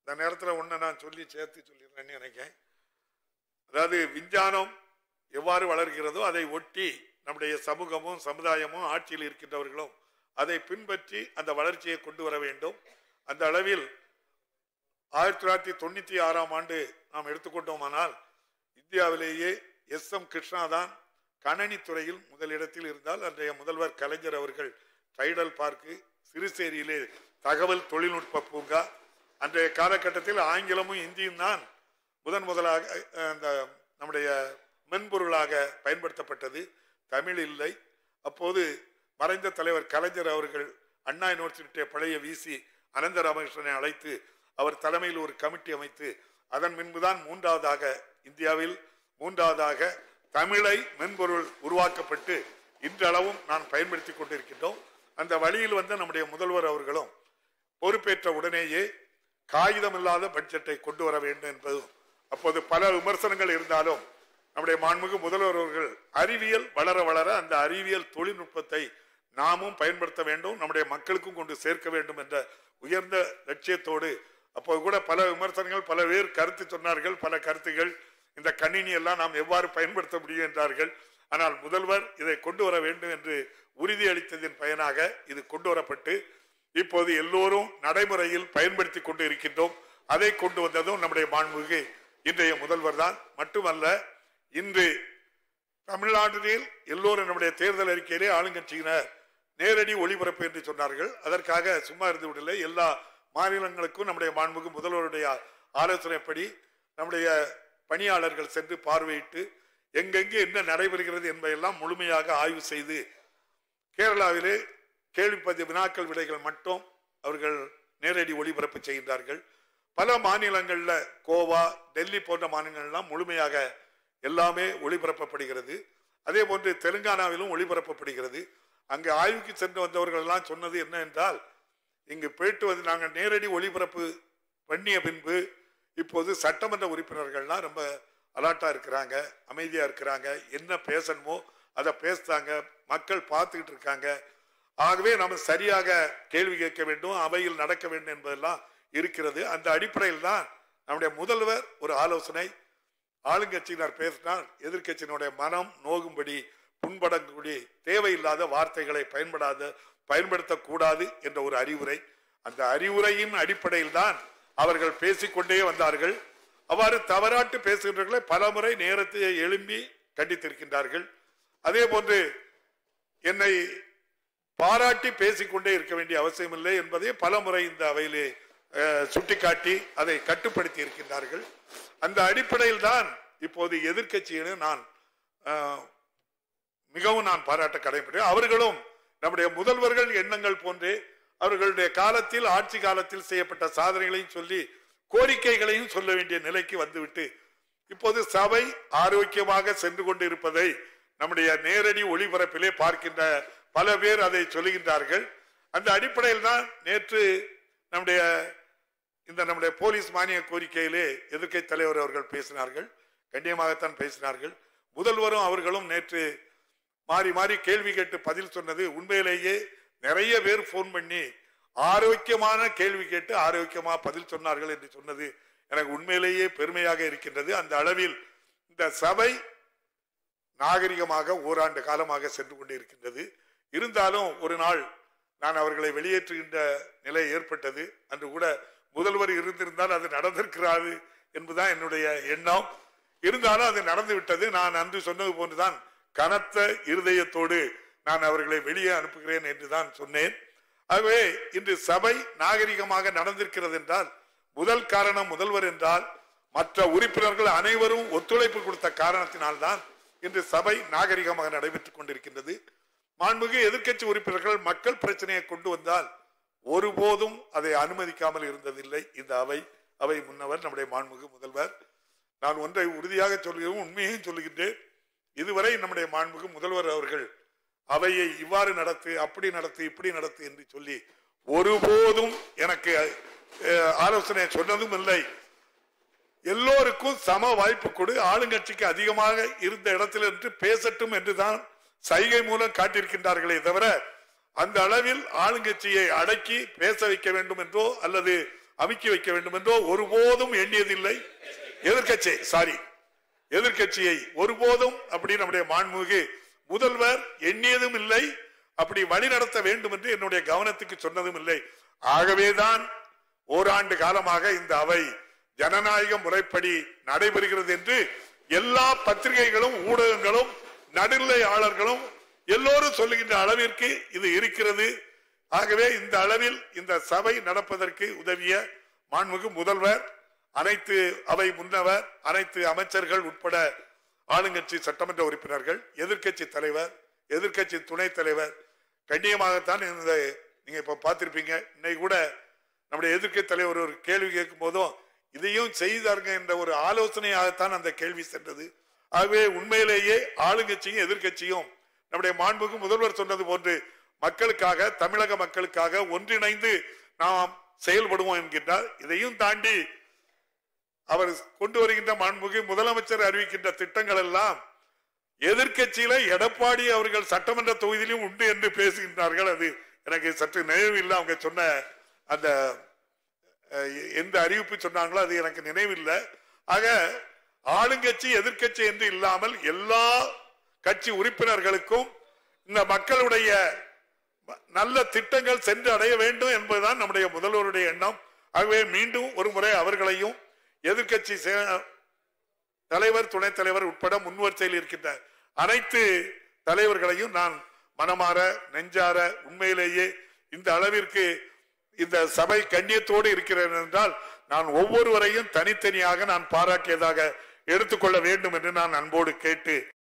இந்த நேரத்தில் ஒன்றை நான் சொல்லி சேர்த்து சொல்லிடுறேன்னு நினைக்கிறேன் அதாவது விஞ்ஞானம் எவ்வாறு வளர்கிறதோ அதை ஒட்டி நம்முடைய சமூகமும் சமுதாயமும் ஆட்சியில் இருக்கின்றவர்களும் அதை பின்பற்றி அந்த வளர்ச்சியை கொண்டு வர வேண்டும் அந்த அளவில் ஆயிரத்தி தொள்ளாயிரத்தி தொண்ணூத்தி ஆறாம் ஆண்டு நாம் எடுத்துக்கொண்டோமானால் இந்தியாவிலேயே எஸ் எம் கிருஷ்ணா தான் கணனி துறையில் முதலிடத்தில் இருந்தால் அன்றைய முதல்வர் கலைஞர் அவர்கள் டைடல் பார்க்கு சிறுசேரியிலே தகவல் தொழில்நுட்ப பூங்கா அன்றைய காலகட்டத்தில் ஆங்கிலமும் இந்தியும் தான் முதன் முதலாக அஹ், அந்த நம்முடைய மென்பொருளாக பயன்படுத்தப்பட்டது தமிழ் இல்லை அப்போது மறைந்த தலைவர் கலைஞர் அவர்கள் அண்ணா யூனிவர்சிட்டி பழைய விசி அனந்த ராமகிருஷ்ணனை அழைத்து அவர் தலைமையில் ஒரு கமிட்டி அமைத்து அதன் பின்புதான் மூன்றாவதாக இந்தியாவில் மூன்றாவதாக தமிழை மென்பொருள் உருவாக்கப்பட்டு இன்றளவும் நான் பயன்படுத்தி கொண்டிருக்கின்றோம் அந்த வழியில் வந்த நம்முடைய முதல்வர் அவர்களும் பொறுப்பேற்ற உடனேயே காகிதமில்லாத பட்ஜெட்டை கொண்டு வர வேண்டும் என்பதும் அப்போது பல விமர்சனங்கள் இருந்தாலும் நம்முடைய மாண்புமிகு முதல்வர் அவர்கள் அறிவியல் வளர வளர அந்த அறிவியல் தொழில்நுட்பத்தை நாமும் பயன்படுத்த வேண்டும் நம்முடைய மக்களுக்கும் கொண்டு சேர்க்க வேண்டும் என்ற உயர்ந்த லட்சியத்தோடு அப்போது கூட பல விமர்சனங்கள் பல பேர் கருத்து சொன்னார்கள் பல கருத்துகள் இந்த கணினி எல்லாம் நாம் எவ்வாறு பயன்படுத்த முடியும் என்றார்கள் ஆனால் முதல்வர் இதை கொண்டு வர வேண்டும் என்று உறுதியளித்ததின் பயனாக இது கொண்டு வரப்பட்டு இப்போது எல்லோரும் நடைமுறையில் பயன்படுத்தி கொண்டு இருக்கின்றோம் அதை கொண்டு வந்ததும் நம்முடைய மாண்புமிகு இன்றைய முதல்வர் தான் மட்டுமல்ல இன்று தமிழ்நாட்டில் எல்லோரும் நம்முடைய தேர்தல் அறிக்கையிலே ஆளுங்கட்சியினர் நேரடி ஒளிபரப்பு என்று சொன்னார்கள் அதற்காக சும்மா இருந்து விடலை எல்லா மாநிலங்களுக்கும் நம்முடைய மாண்புக்கு முதல்வருடைய ஆலோசனைப்படி நம்முடைய பணியாளர்கள் சென்று பார்வையிட்டு எங்கெங்கே என்ன நடைபெறுகிறது என்பதையெல்லாம் முழுமையாக ஆய்வு செய்து கேரளாவிலே கேள்விப்பதிவு வினாக்கள் விடைகள் மட்டும் அவர்கள் நேரடி ஒளிபரப்பு செய்கின்றார்கள் பல மாநிலங்கள்ல கோவா டெல்லி போன்ற மாநிலங்கள்லாம் முழுமையாக எல்லாமே ஒளிபரப்பப்படுகிறது அதே போன்று தெலுங்கானாவிலும் ஒளிபரப்பப்படுகிறது அங்கு ஆய்வுக்கு சென்று வந்தவர்கள் எல்லாம் சொன்னது என்ன என்றால் இங்கு போயிட்டு வந்து நாங்கள் நேரடி ஒளிபரப்பு பண்ணிய பின்பு இப்போது சட்டமன்ற உறுப்பினர்கள்லாம் ரொம்ப அலர்ட்டா இருக்கிறாங்க அமைதியா இருக்கிறாங்க என்ன பேசணுமோ அதை பேசுறாங்க மக்கள் பார்த்துக்கிட்டு இருக்காங்க ஆகவே நம்ம சரியாக கேள்வி கேட்க வேண்டும் அவையில் நடக்க வேண்டும் என்பதெல்லாம் இருக்கிறது அந்த அடிப்படையில் தான் நம்முடைய முதல்வர் ஒரு ஆலோசனை ஆளுங்கட்சியினர் பேசினால் எதிர்க்கட்சியினுடைய மனம் நோகும்படி புண்படக்கூடிய தேவையில்லாத வார்த்தைகளை பயன்படாத பயன்படுத்தக்கூடாது என்ற ஒரு அறிவுரை அந்த அறிவுரையின் அடிப்படையில் தான் அவர்கள் பேசிக்கொண்டே வந்தார்கள் அவ்வாறு தவறாட்டு பேசுகின்றவர்களை பலமுறை நேரத்தை எழும்பி கண்டித்திருக்கின்றார்கள் அதே போன்று என்னை பாராட்டி பேசிக்கொண்டே இருக்க வேண்டிய அவசியமில்லை என்பதை பலமுறை இந்த அவையிலே அஹ், சுட்டிக்காட்டி அதை கட்டுப்படுத்தி இருக்கின்றார்கள் அந்த அடிப்படையில் தான் இப்போது எதிர்க்கட்சியினு நான் அஹ், மிகவும் நான் பாராட்ட கடைபிடிக்கிறேன் அவர்களும் நம்முடைய முதல்வர்கள் எண்ணங்கள் போன்றே அவர்களுடைய காலத்தில் ஆட்சி காலத்தில் செய்யப்பட்ட சாதனைகளையும் சொல்லி கோரிக்கைகளையும் சொல்ல வேண்டிய நிலைக்கு வந்துவிட்டு இப்போது சபை ஆரோக்கியமாக சென்று கொண்டு இருப்பதை நம்முடைய நேரடி ஒளிபரப்பிலே பார்க்கின்ற பல பேர் அதை சொல்லுகின்றார்கள் அந்த அடிப்படையில் தான் நேற்று நம்முடைய இந்த நம்முடைய போலீஸ் மானிய கோரிக்கையிலே எதிர்க்கை தலைவர் அவர்கள் பேசினார்கள் கண்ணியமாகத்தான் பேசினார்கள் முதல்வரும் அவர்களும் நேற்று மாறி மாறி கேள்வி கேட்டு பதில் சொன்னது உண்மையிலேயே நிறைய பேர் போன் பண்ணி ஆரோக்கியமான கேள்வி கேட்டு ஆரோக்கியமா பதில் சொன்னார்கள் என்று சொன்னது எனக்கு உண்மையிலேயே பெருமையாக இருக்கின்றது அந்த அளவில் இந்த சபை நாகரிகமாக ஓராண்டு காலமாக சென்று கொண்டிருக்கின்றது இருந்தாலும் ஒரு நாள் நான் அவர்களை வெளியேற்றுகின்ற நிலை ஏற்பட்டது அன்று கூட முதல்வர் இருந்திருந்தால் அது நடந்திருக்கிறாரு என்பதுதான் என்னுடைய எண்ணம் இருந்தாலும் அது நடந்து விட்டது நான் அன்று சொன்னது போன்றுதான் கனத்த இருதயத்தோடு நான் அவர்களை வெளியே அனுப்புகிறேன் என்று தான் சொன்னேன் ஆகவே இன்று சபை நாகரிகமாக நடந்திருக்கிறது என்றால் முதல் காரணம் முதல்வர் என்றால் மற்ற உறுப்பினர்கள் அனைவரும் ஒத்துழைப்பு கொடுத்த காரணத்தினால்தான் இன்று சபை நாகரிகமாக நடைபெற்றுக் கொண்டிருக்கின்றது மாண்புமிகு எதிர்க்கட்சி உறுப்பினர்கள் மக்கள் பிரச்சனையை கொண்டு வந்தால் ஒருபோதும் அதை அனுமதிக்காமல் இருந்ததில்லை இந்த அவை அவை முன்னவர் நம்முடைய மாண்புமிகு முதல்வர் நான் ஒன்றை உறுதியாக சொல்கிறேன் உண்மையையும் சொல்லுகின்றேன் இதுவரை நம்முடைய மாண்புமிகு முதல்வர் அவர்கள் அவையை இவ்வாறு நடத்து அப்படி நடத்து இப்படி நடத்து என்று சொல்லி ஒருபோதும் எனக்கு அஹ், ஆலோசனை சொன்னதும் இல்லை எல்லோருக்கும் சம வாய்ப்பு கொடு ஆளுங்கட்சிக்கு அதிகமாக இருந்த இடத்தில் என்று பேசட்டும் என்றுதான் சைகை மூலம் காட்டியிருக்கின்றார்களே தவிர அந்த அளவில் ஆளுங்கட்சியை அடக்கி பேச வைக்க வேண்டும் என்றோ அல்லது அமுக்கி வைக்க வேண்டும் என்றோ ஒருபோதும் எண்ணியதில்லை எதிர்க்கட்சி சாரி எதிர்க்கட்சியை ஒருபோதும் அப்படி நம்முடைய மாண்புமிகு முதல்வர் எண்ணியதும் இல்லை அப்படி வழிநடத்த வேண்டும் என்று என்னுடைய கவனத்துக்கு சொன்னதும் இல்லை ஆகவேதான் ஓராண்டு காலமாக இந்த அவை ஜனநாயக முறைப்படி நடைபெறுகிறது என்று எல்லா பத்திரிகைகளும் ஊடகங்களும் நடுநிலையாளர்களும் எல்லோரும் சொல்லுகின்ற அளவிற்கு இது இருக்கிறது ஆகவே இந்த அளவில் இந்த சபை நடப்பதற்கு உதவிய மாண்புமிகு முதல்வர் அனைத்து அவை முன்னவர் அனைத்து அமைச்சர்கள் உட்பட ஆளுங்கட்சி சட்டமன்ற உறுப்பினர்கள் எதிர்க்கட்சி தலைவர் எதிர்க்கட்சி துணைத் தலைவர் கண்ணியமாகத்தான் இந்த நீங்க இப்ப பார்த்திருப்பீங்க இன்னைக்கு கூட நம்முடைய எதிர்க்கட்சி தலைவர் ஒரு கேள்வி கேட்கும் போதும் இதையும் செய்தாருங்க என்ற ஒரு ஆலோசனையாகத்தான் அந்த கேள்வி சென்றது ஆகவே உண்மையிலேயே ஆளுங்கட்சியும் எதிர்க்கட்சியும் நம்முடைய மாண்புக்கு முதல்வர் சொன்னது போன்று மக்களுக்காக தமிழக மக்களுக்காக ஒன்றிணைந்து நாம் செயல்படுவோம் என்கின்றார் இதையும் தாண்டி அவர் கொண்டு வருகின்ற மாண்புக்கு முதலமைச்சர் அறிவிக்கின்ற திட்டங்கள் எல்லாம் எதிர்க்கட்சியில எடப்பாடி அவர்கள் சட்டமன்ற தொகுதியிலும் உண்டு என்று பேசுகின்றார்கள் அது எனக்கு சற்று நினைவில்லை அவங்க சொன்ன அந்த அஹ், எந்த அறிவிப்பு சொன்னாங்களோ அது எனக்கு நினைவில்லை ஆக ஆளுங்கட்சி எதிர்க்கட்சி என்று இல்லாமல் எல்லா கட்சி உறுப்பினர்களுக்கும் இந்த மக்களுடைய நல்ல திட்டங்கள் சென்று அடைய வேண்டும் என்பதுதான் நம்முடைய முதல்வருடைய எண்ணம் ஆகவே மீண்டும் ஒரு முறை அவர்களையும் எதிர்க்கட்சி சே- தலைவர் துணைத் தலைவர் உட்பட முன்வரிசையில் இருக்கின்ற அனைத்து தலைவர்களையும் நான் மனமாற நெஞ்சார உண்மையிலேயே இந்த அளவிற்கு இந்த சபை கண்ணியத்தோடு இருக்கிறேன் என்றால் நான் ஒவ்வொருவரையும் தனித்தனியாக நான் பாராட்டியதாக எடுத்துக்கொள்ள வேண்டும் என்று நான் அன்போடு கேட்டு